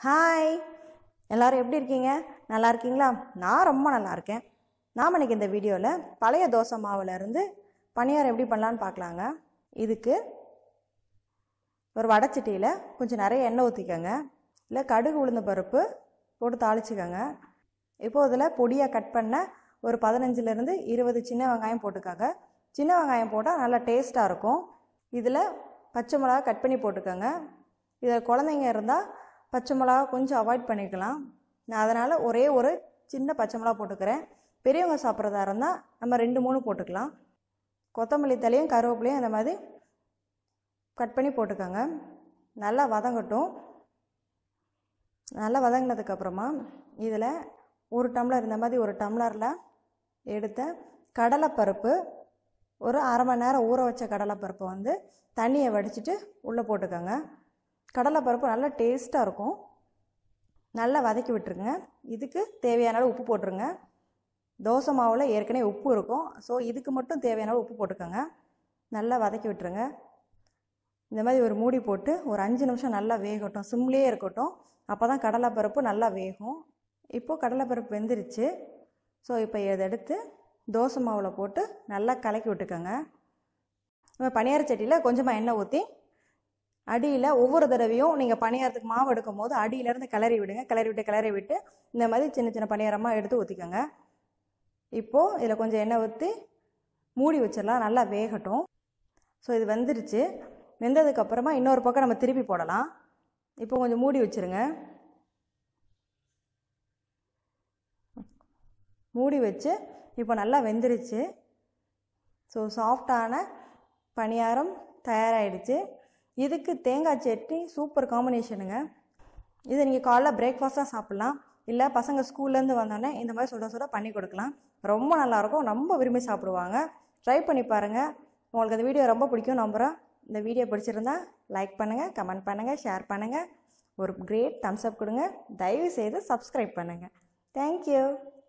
hi எல்லாரும் எப்படி இருக்கீங்க நல்லா இருக்கீங்களா நான் ரொம்ப நல்லா இருக்கேன் நாம் இன்னைக்கு இந்த வீடியோவில் பழைய தோசை மாவுல இருந்து பணியாரம் எப்படி பண்ணலான்னு பார்க்கலாங்க இதுக்கு ஒரு வடைச்சட்டியில் கொஞ்சம் நிறைய எண்ணெய் ஊற்றிக்கோங்க இல்லை கடுகு உளுந்த பருப்பு போட்டு தாளிச்சுக்கோங்க இப்போ இதில் பொடியாக கட் பண்ண ஒரு பதினஞ்சுலேருந்து இருபது சின்ன வெங்காயம் போட்டுக்கோங்க சின்ன வெங்காயம் போட்டால் நல்லா டேஸ்ட்டாக இருக்கும் இதில் பச்சை மிளகா கட் பண்ணி போட்டுக்கோங்க இதில் குழந்தைங்க இருந்தால் பச்சை மிளகா கொஞ்சம் அவாய்ட் பண்ணிக்கலாம் நான் அதனால் ஒரே ஒரு சின்ன பச்சை மிளகா போட்டுக்கிறேன் பெரியவங்க சாப்பிட்றதா இருந்தால் நம்ம ரெண்டு மூணு போட்டுக்கலாம் கொத்தமல்லி தலையும் கருவேப்பிலையும் இந்த மாதிரி கட் பண்ணி போட்டுக்கோங்க நல்லா வதங்கட்டும் நல்லா வதங்கினதுக்கப்புறமா இதில் ஒரு டம்ளர் இந்த மாதிரி ஒரு டம்ளரில் எடுத்த கடலைப்பருப்பு ஒரு அரை மணி நேரம் ஊற வச்ச கடலைப்பருப்பை வந்து தண்ணியை வடிச்சிட்டு உள்ளே போட்டுக்கோங்க கடலைப்பருப்பு நல்லா டேஸ்ட்டாக இருக்கும் நல்லா வதக்கி விட்டுருங்க இதுக்கு தேவையான அளவு உப்பு போட்டுருங்க தோசை மாவில் ஏற்கனவே உப்பு இருக்கும் ஸோ இதுக்கு மட்டும் தேவையான அளவு உப்பு போட்டுக்கோங்க நல்லா வதக்கி விட்டுருங்க இந்த மாதிரி ஒரு மூடி போட்டு ஒரு அஞ்சு நிமிஷம் நல்லா வேகட்டும் சிம்லேயே இருக்கட்டும் அப்போ தான் கடலைப்பருப்பு நல்லா வேகும் இப்போது கடலைப்பருப்பு வெந்துருச்சு ஸோ இப்போ இதை எடுத்து தோசை மாவில் போட்டு நல்லா கலக்கி விட்டுக்கோங்க நம்ம பணியார சட்டியில் கொஞ்சமாக எண்ணெய் ஊற்றி அடியில் ஒவ்வொரு தடவையும் நீங்கள் பணியாரத்துக்கு மாவு எடுக்கும் போது அடியிலேருந்து கிளறி விடுங்க கிளறி விட்டு கிளறி விட்டு இந்த மாதிரி சின்ன சின்ன பணியாரமாக எடுத்து ஊற்றிக்கோங்க இப்போது இதில் கொஞ்சம் எண்ணெய் ஊற்றி மூடி வச்சிடலாம் நல்லா வேகட்டும் ஸோ இது வெந்துருச்சு வெந்ததுக்கப்புறமா இன்னொரு பக்கம் நம்ம திருப்பி போடலாம் இப்போ கொஞ்சம் மூடி வச்சுருங்க மூடி வச்சு இப்போ நல்லா வெந்துருச்சு ஸோ சாஃப்டான பணியாரம் தயாராகிடுச்சு இதுக்கு தேங்காய் சட்னி சூப்பர் காம்பினேஷனுங்க இதை நீங்கள் காலைல பிரேக்ஃபாஸ்ட்டாக சாப்பிட்லாம் இல்லை பசங்க ஸ்கூல்லேருந்து வந்தோடனே இந்த மாதிரி சுட சுட பண்ணி கொடுக்கலாம் ரொம்ப நல்லாயிருக்கும் ரொம்ப விரும்பி சாப்பிடுவாங்க ட்ரை பண்ணி பாருங்கள் உங்களுக்கு இந்த வீடியோ ரொம்ப பிடிக்கும் நம்புகிறோம் இந்த வீடியோ பிடிச்சிருந்தா லைக் பண்ணுங்கள் கமெண்ட் பண்ணுங்கள் ஷேர் பண்ணுங்கள் ஒரு கிரேட் தம்ஸ் அப் கொடுங்க தயவு செய்து சப்ஸ்கிரைப் பண்ணுங்கள் தேங்க்யூ